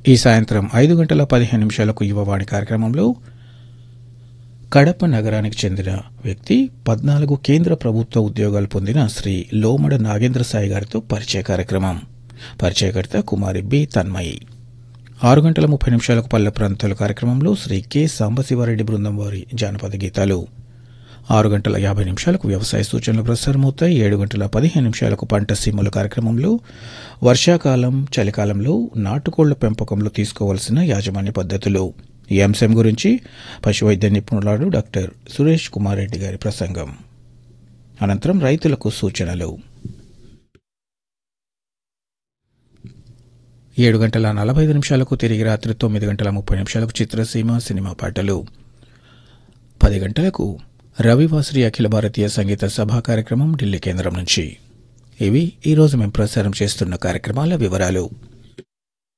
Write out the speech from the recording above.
ఈ సాయంత్రం ఐదు గంటల పదిహేను నిమిషాలకు యువవాణి కార్యక్రమంలో కడప నగరానికి చెందిన వ్యక్తి పద్నాలుగు కేంద్ర ప్రభుత్వ ఉద్యోగాలు పొందిన శ్రీ లోమడ నాగేంద్ర సాయి గారితో పరిచయ కార్యక్రమం పరిచయకర్త కుమారి బి తన్మయి ఆరు గంటల ముప్పై నిమిషాలకు పల్లె ప్రాంతాల కార్యక్రమంలో శ్రీ కె సాంబశివారెడ్డి బృందం వారి జానపద గీతాలు ఆరు గంటల యాభై నిమిషాలకు వ్యవసాయ సూచనలు ప్రసారమవుతాయి ఏడు గంటల పదిహేను నిమిషాలకు పంట సీమల కార్యక్రమంలో వర్షాకాలం చలికాలంలో నాటుకోళ్ల పెంపకంలో తీసుకోవాల్సిన యాజమాన్య పద్ధతులు ఈ అంశం గురించి పశువైద్య నిపుణురాలు డాక్టర్ సురేష్ కుమార్ రెడ్డి గారి ప్రసంగం అనంతరం రైతులకు సూచనలు ఏడు గంటల నలభై ఐదు నిమిషాలకు తిరిగి రాత్రి తొమ్మిది గంటల ముప్పై నిమిషాలకు చిత్రసీమ సినిమా పాటలు పది గంటలకు రవివాసరి అఖిల భారతీయ సంగీత సభా కార్యక్రమం ఢిల్లీ కేంద్రం నుంచి ఇవి ఈరోజు మేము ప్రసారం చేస్తున్న కార్యక్రమాల వివరాలు